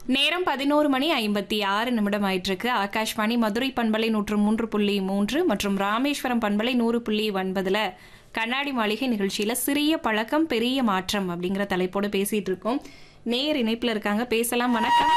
நேரம் பதினோரு மணி ஐம்பத்தி ஆறு நிமிடம் ஆயிட்டிருக்கு ஆகாஷ்வாணி மதுரை பண்பலை நூற்று மூன்று புள்ளி மூன்று மற்றும் ராமேஸ்வரம் பண்பலை நூறு புள்ளி ஒன்பதுல கண்ணாடி மாளிகை நிகழ்ச்சியில சிறிய பழக்கம் பெரிய மாற்றம் அப்படிங்கிற தலைப்போடு பேசிட்டு இருக்கோம் நேர் இணைப்புல இருக்காங்க பேசலாம் வணக்கம்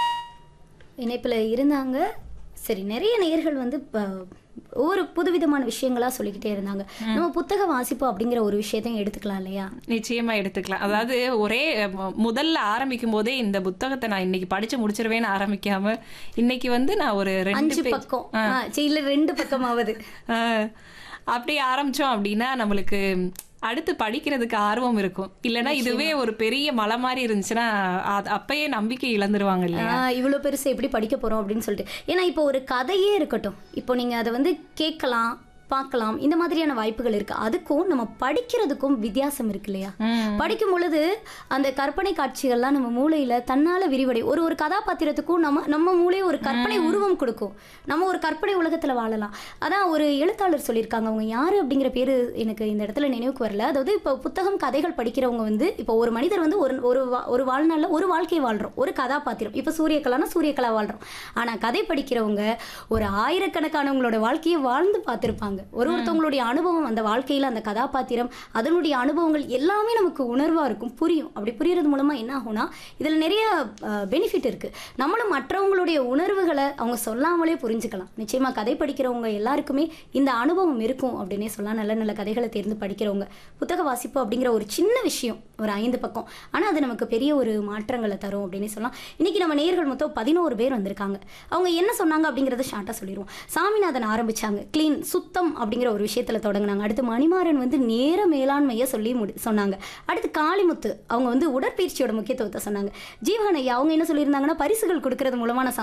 இணைப்பில் இருந்தாங்க சரி நிறைய நேயர்கள் வந்து இப்போ ஒவ்வொரு புதுவிதமான விஷயங்களா சொல்லிக்கிட்டே இருந்தாங்க நம்ம புத்தக வாசிப்பு அப்படிங்கிற ஒரு விஷயத்தையும் எடுத்துக்கலாம் இல்லையா நிச்சயமா எடுத்துக்கலாம் அதாவது ஒரே மு- முதல்ல ஆரம்பிக்கும் போதே இந்த புத்தகத்தை நான் இன்னைக்கு படிச்சு முடிச்சிருவேன்னு ஆரம்பிக்காம இன்னைக்கு வந்து நான் ஒரு ரெண்டு அஞ்சு page- பக்கம் ஆ, சரி, இல்ல ரெண்டு பக்கமாவது ஆஹ் அப்படி ஆரம்பிச்சோம் அப்படின்னா நம்மளுக்கு அடுத்து படிக்கிறதுக்கு ஆர்வம் இருக்கும் இல்லைன்னா இதுவே ஒரு பெரிய மலை மாதிரி இருந்துச்சுன்னா அது அப்பயே நம்பிக்கை இழந்துருவாங்க இல்லையா ஆ, இவ்வளவு பெருசு எப்படி படிக்க போறோம் அப்படின்னு சொல்லிட்டு ஏன்னா இப்போ ஒரு கதையே இருக்கட்டும் இப்போ நீங்க அதை வந்து கேட்கலாம் பார்க்கலாம் இந்த மாதிரியான வாய்ப்புகள் இருக்கு அதுக்கும் நம்ம படிக்கிறதுக்கும் வித்தியாசம் இருக்கு இல்லையா ம். படிக்கும் பொழுது அந்த கற்பனை காட்சிகள்லாம் நம்ம மூளையில தன்னால விரிவடை ஒரு ஒரு கதாபாத்திரத்துக்கும் நம்ம நம்ம மூளை ஒரு கற்பனை உருவம் கொடுக்கும் நம்ம ஒரு கற்பனை உலகத்துல வாழலாம் அதான் ஒரு எழுத்தாளர் சொல்லியிருக்காங்க அவங்க யாரு அப்படிங்கிற பேரு எனக்கு இந்த இடத்துல நினைவுக்கு வரல அதாவது இப்போ புத்தகம் கதைகள் படிக்கிறவங்க வந்து இப்போ ஒரு மனிதர் வந்து ஒரு ஒரு வா- ஒரு வாழ்நாள்ல ஒரு வாழ்க்கை வாழ்றோம் ஒரு கதாபாத்திரம் இப்போ சூரியகலானா சூரியகலா வாழ்றோம் ஆனா கதை படிக்கிறவங்க ஒரு ஆயிரக்கணக்கானவங்களோட வாழ்க்கையை வாழ்ந்து பார்த்திருப்பாங்க ஒரு ஒருத்தவங்களுடைய அனுபவம் அந்த வாழ்க்கையில அந்த கதாபாத்திரம் அதனுடைய அனுபவங்கள் எல்லாமே நமக்கு உணர்வா இருக்கும் புரியும் அப்படி புரியறது மூலமா என்ன ஆகும்னா இதுல நிறைய பெனிஃபிட் இருக்கு நம்மளும் மற்றவங்களுடைய உணர்வுகளை அவங்க சொல்லாமலே புரிஞ்சுக்கலாம் நிச்சயமா கதை படிக்கிறவங்க எல்லாருக்குமே இந்த அனுபவம் இருக்கும் அப்படின்னே சொல்லலாம் நல்ல நல்ல கதைகளை தேர்ந்து படிக்கிறவங்க புத்தக வாசிப்பு அப்படிங்கிற ஒரு சின்ன விஷயம் ஒரு ஐந்து பக்கம் ஆனா அது நமக்கு பெரிய ஒரு மாற்றங்களை தரும் அப்படின்னு சொல்லலாம் இன்னைக்கு நம்ம நேயர்கள் மொத்தம் பதினோரு பேர் வந்திருக்காங்க அவங்க என்ன சொன்னாங்க அப்படிங்கறத ஷார்ட்டா சொல்லிடுவோம் சாமிநாதன் ஆரம்பிச்சாங்க க்ளீன் சுத்தம் அப்படிங்கிற ஒரு விஷயத்துல தொடங்குனாங்க அடுத்து மணிமாறன் வந்து நேர மேலாண்மையை சொல்லி முடி சொன்னாங்க அடுத்து காளிமுத்து அவங்க வந்து உடற்பயிற்சியோட முக்கியத்துவத்தை சொன்னாங்க ஜீவன் ஐயா அவங்க என்ன சொல்லியிருந்தாங்கன்னா பரிசுகள் கொடுக்கறது மூலமா நான்